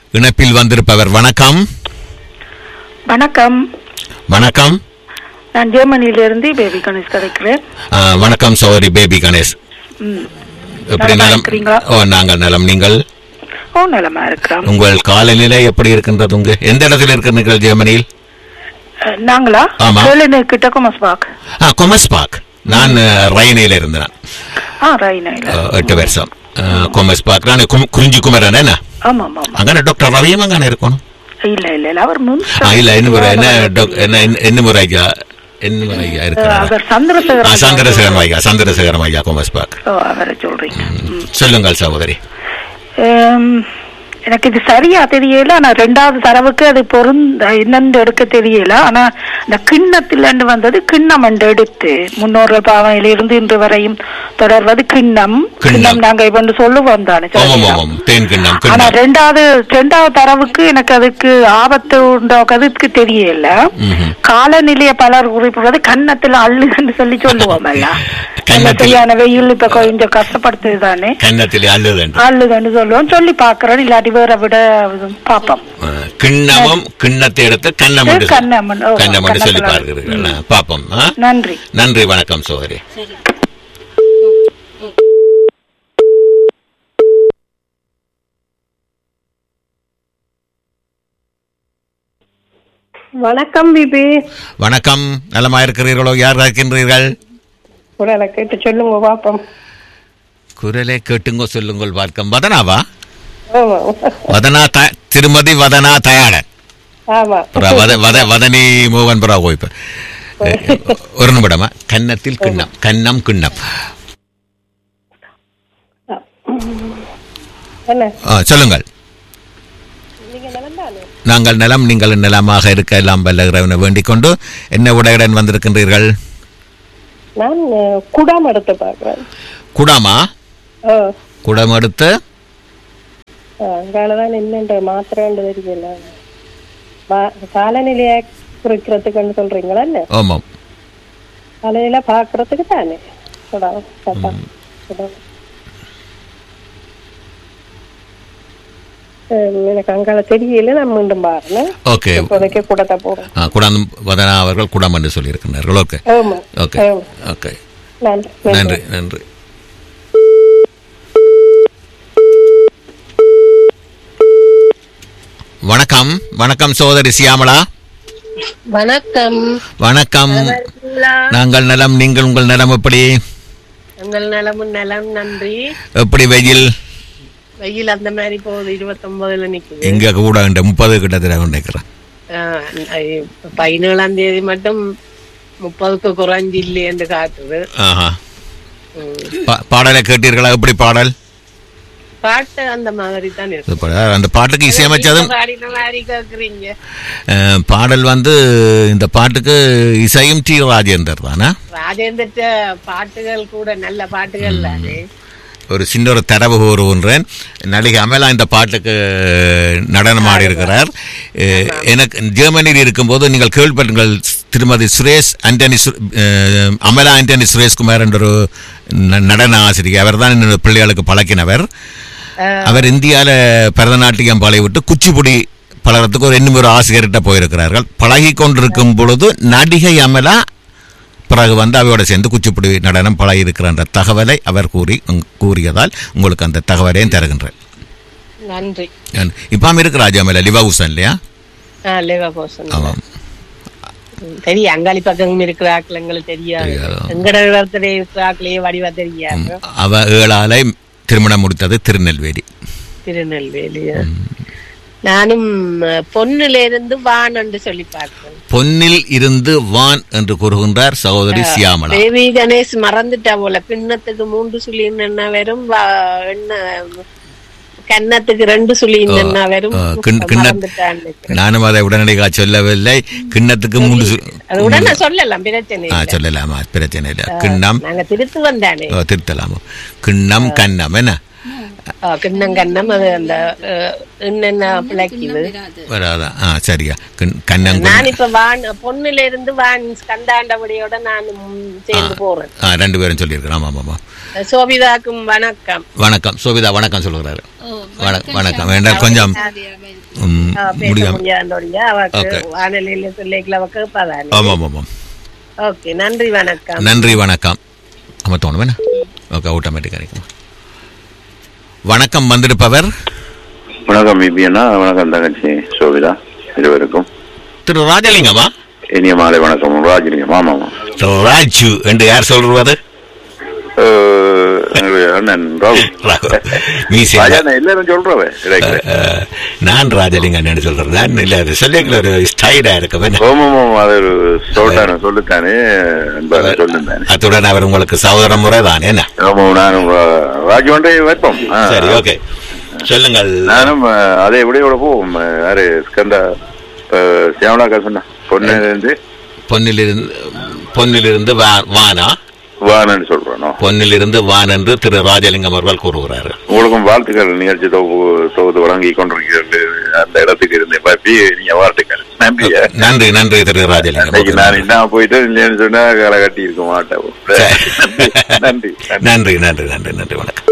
இணைப்பில் வந்திருப்பவர் வணக்கம் வணக்கம் வணக்கம் நான் ஜெர்மனியிலிருந்து பேபி கணேஷ் கதைக்கிறேன் ஆ, வணக்கம் சௌரி பேபி கணேஷ் ம். எப்படி நலமா நலம் இருக்கிறீங்களா? ஓ நாங்கள் நலம் நீங்கள் ஓ நலமா இருக்கிறோம் உங்கள் காலநிலை எப்படி இருக்கின்றது உங்க எந்த இடத்துல இருக்கிறீர்கள் ஜெர்மனியில் அஹ், நாங்களா ஆமா. கேளுனு கிட்ட கொமஸ்பாக் ஆ கொமஸ் பார்க் நான் ரயினில இருந்தேன் ஆ ரைனாயில ஆ, எட்டு வருஷம் ஆ, கொமஸ் பார்க் நான் கும்- குறிஞ்சி குமரன் என்ன ஆமா ஆமா ஆமா அங்கே டாக்டர் ரவியும் அங்கே இருக்கணும் இல்ல இல்ல இல்ல அவர் முன் ஆ, இல்ல என்ன முறை என்ன டாக்- என்ன என்ன- என்ன முறை ஐயா என்ன முறை ஐயா இருக்கிறாரா அவர் ஆ, சந்திரசேகரன் சந்திரசேகரம் ஐயா சந்திரசேகரம் ஐயா கொமஸ் பார்க் ஓ அவரை சொல்றீங்க ம். சொல்லுங்கள் சகோதரி எம், எனக்கு இது சரியா தெரியல ஆனா ரெண்டாவது தரவுக்கு அது பொருந்த என்னன்னு எடுக்க தெரியல ஆனா இந்த கிண்ணத்திலண்டு வந்தது கிண்ணம் என்று எடுத்து முன்னோர் பாவையிலிருந்து இன்று வரையும் தொடர்வது கிண்ணம் கிண்ணம். கிண்ணம் நாங்க இப்ப சொல்லுவோம் தானே ஆமாம் சரியா? ஆமாம் தேன் கிண்ணம் ஆனா கிண்ணம் ரெண்டாவது ரெண்டாவது தரவுக்கு எனக்கு அதுக்கு ஆபத்து உண்டாக்குறதுக்கு தெரியல ம்ஹும். காலநிலைய பலர் குறிப்பிடுறது கன்னத்துல அள்ளுன்னு சொல்லி சொல்லுவோமல்ல கன்னத்தில். சரியான வெயில் இப்ப கொஞ்சம் கஷ்டப்படுத்துது தானே கன்னத்தில் அல்லுதண்டு அள்ளுதுன்னு சொல்லுவோம் சொல்லி பாக்குறோம் இல்லாட்டி வேற விட பாப்போம் ஆ, கிண்ணமும் கிண்ணத்தை எடுத்து கண்ணம் என்று சொல்- கண்ணம், ஓ, கண்ணம் என்று சொல்லி கன்னத்தில் பார்க்கிறீர்கள் ஆ, பாப்போம் ஆ? நன்றி நன்றி வணக்கம் சோதரி வணக்கம் பிபி வணக்கம் நலமா இருக்கிறீர்களோ யார் இருக்கின்றீர்கள் குரலை கேட்டு சொல்லுங்க பாப்போம் குரலை கேட்டுங்கோ சொல்லுங்கள் பார்க்கம் வதனாவா ஆமா வதனா த- திருமதி வதனா தயாளன் ஆமா புறா, வத வத வதனி மோகன் புறா கோய்ப்பு ஒரு நிமிடமா கன்னத்தில் கிண்ணம் கன்னம் கிண்ணம் என்ன ஆ, சொல்லுங்கள் நாங்கள் நலம் நீங்கள் நலமாக இருக்க எல்லாம் வல்ல இறைவனை வேண்டிக் கொண்டு என்ன உடையுடன் வந்திருக்கின்றீர்கள் நான் அஹ், குடாம் எடுத்து பாக்குறேன் குடாமா ஓ குடம் எடுத்து அங்காலதான் என்னன்ற மாத்திரம்னு தெரியல வா- காலநிலையை குறிக்கிறதுக்குன்னு சொல்றீங்களா என்ன ஆமாம் காலநிலை பாக்குறதுக்கு தானே குடாம் சட்டம் குடாம் அஹ், எனக்கு அங்கால தெரியல நான் மீண்டும் பாருங்க ஓகே இப்போதைக்கு குடத்தை போடுறேன் ஆ, குடம் வதனா அவர்கள் குடம் என்று சொல்லியிருக்கின்றார்கள் ஓகே ஆமா ஓகே ஆமா. ஓகே நன்றி நன்றி நன்றி வணக்கம் வணக்கம் சோதரி சியாமளா வணக்கம் வணக்கம் நாங்கள் நலம் நீங்கள் உங்கள் நலம் எப்படி உங்கள் நலமும் நலம் நன்றி எப்படி வெயில் வெயில் அந்த மாதிரி போகுது இருபத்தொன்பதுல நிக்குது இங்க கூட இந்த முப்பது கிட்டத்தட்ட நினைக்கிறேன் ஆஹ் ஐ- பதினேழாம் தேதி மட்டும் முப்பதுக்கு குறைஞ்சு இல்லையென்று காட்டுது ஆஹா உம். பா- பாடலை கேட்டீர்களா எப்படி பாடல் பாட்டு அந்த மாதிரி தான் இருக்கு சூப்பர். அந்த பாட்டுக்கு இசையமைச்சதும் பாடின மாதிரி கேக்குறீங்க அஹ், பாடல் வந்து இந்த பாட்டுக்கு இசையும் டி ராஜேந்தர் தானே ராஜேந்திர பாட்டுகள் கூட நல்ல பாட்டுகள் தானே ஒரு சின்ன ஒரு தரவு கூறுகின்றேன் நடிகை அமலா இந்த பாட்டுக்கு நடனம் ஆடி இருக்கிறார் அஹ், எனக்கு ஜெர்மனியில் இருக்கும்போது நீங்கள் கேள்விப்பட்டீர்கள் திருமதி சுரேஷ் ஆண்டனி சு- அஹ், அமலா ஆண்டனி சுரேஷ்குமார் என்ற ஒரு ந- நடன ஆசிரியர் அவர் தான் என்னோட பிள்ளைகளுக்கு பழக்கினவர் அவர் இந்தியாவில் பரதநாட்டியம் பழகி விட்டு குச்சிப்புடி பழகிறதுக்கு ஒரு இன்னும் ஒரு ஆசிரியர்கிட்ட போயிருக்கிறார்கள் பழகி கொண்டிருக்கும் பொழுது நடிகை அமலா பிறகு வந்து அவையோட சேர்ந்து குச்சிப்புடி நடனம் பழகி இருக்கிற தகவலை அவர் கூறி உங்- கூறியதால் உங்களுக்கு அந்த தகவலையும் தருகின்றேன் நன்றி இப்போ இருக்கு ராஜாமல லிவாவுசன் இல்லையா ஆஹ் லேவகோசன் ஆமாம் தெரியும் அங்காளி பக்கம் இருக்கிற ஆக்கள் எங்களுக்கு தெரியாது தெரியாது. எங்கட பர்த்டே இருக்கிற ஆக்களையே வடிவா தெரியாது அவ ஏழாலை திருமணம் முடித்தது திருநெல்வேலி திருநெல்வேலி நானும் அஹ், பொன்னுல இருந்து வான் என்று சொல்லி பார்த்தேன் பொன்னில் இருந்து வான் என்று கூறுகின்றார் சகோதரி சியாமலா தேவி கணேஷ் மறந்துட்டா போல பின்னத்துக்கு மூன்று சுழி என்ன வரும் வா- என்ன கன்னத்துக்கு ரெண்டு சுழி என்ன வரும் ஆ, கிண்- கிண்ண- மறந்துட்டான்னு நினைக்கிறேன். நானும் அதை உடனடியாக சொல்லவில்லை கிண்ணத்துக்கு மூன்று சு- அது உடனே சொல்லலாம் பிரச்சனை ஆ இல்லை. சொல்லலாமா பிரச்சனை இல்லை கிண்ணம் நாங்க திருத்து வந்தானே ஓ, திருத்தலாமா கிண்ணம் கண்ணம் என்ன ஆ, கிண்ணம் கண்ணம் அது அந்த அஹ், என்னென்ன பிழைக்குது வராதா ஆ சரியா கண்- கண்ணங்குடி நான் இப்ப வான் பொண்ணுல இருந்து வான் கந்தாண்டபடியோட நான் சேர்ந்து போறேன் ஆ ரெண்டு பேரும் சொல்லியிருக்கிறேன் ஆமாம் ஆமாம் சோபிதாக்கும் வணக்கம் வணக்கம் சோபிதா வணக்கம் சொல்லுகிறாரு வணக்கம் வணக்கம் வேண்டாம் கொஞ்சம் ம், ஆ, பேச முடியாம முடியாதோடைய அவக்கு Okay. வானொலியில சொல்லிக்கல அவ கேட்பாதானே ஆமாம் ஆமாம் ஓகே நன்றி வணக்கம் நன்றி வணக்கம் அமர்த்தணும் வேணா ஓகே ஆட்டோமேட்டிக்காக இருக்கும் வணக்கம் வந்திருப்பவர் வணக்கம் பிபியண்ணா வணக்கம் தங்கச்சி சோபிதா இருவருக்கும் திரு ராஜலிங்கமா இனிய மாலை வணக்கம் ராஜலிங்கம் ஆமாமா ராஜு என்று யார் சொல்றது அஹ், எங்களுடைய அண்ணன் ராகுல் மீசி ராஜா எல்லாரும் சொல்றவே இடையில அஹ், நான் ராஜலிங்கன்னு சொல்றேன் நான் இல்ல அது சொல்லிக்கல ஒரு ஸ்டைலா இருக்கும் என்ன? ஓமம் அது ஒரு சொல்லிட்டானே சொல்லித்தானே என்பதை சொல்லிருந்தானே அத்துடன் அவர் உங்களுக்கு சகோதர முறை தான் என்ன ஆமாம் நானும் ரா- ராஜு ஒன்றை வைப்போம் ஆ. சரி ஓகே சொல்லுங்கள் நானும் அஹ், அதே விடையோட போவோம் அஹ், யாரு ஸ்கந்தா அஹ், சியாமலாக்கா சொன்னா பொண்ணு இருந்து பொன்னிலிருந்து பொன்னிலிருந்து வா- வானா வானன்னு சொல்றோம் பொன்னிலிருந்து வான் என்று திரு ராஜலிங்கம் அவர்கள் கூறுகிறார் உங்களுக்கும் வாழ்த்துக்கள் நிகழ்ச்சி தொகுப்பு தொகுத்து வழங்கி கொண்டிருக்கிறது அந்த இடத்துக்கு இருந்தேன் பப்பி நீங்க வாழ்த்துக்கள் நன்றி நன்றி நன்றி திரு இன்னைக்கு ராஜலிங்கம் நான் என்ன போயிட்டு இல்லைன்னு சொன்னா களை கட்டி இருக்க மாட்டேன் நன்றி நன்றி நன்றி நன்றி நன்றி நன்றி வணக்கம்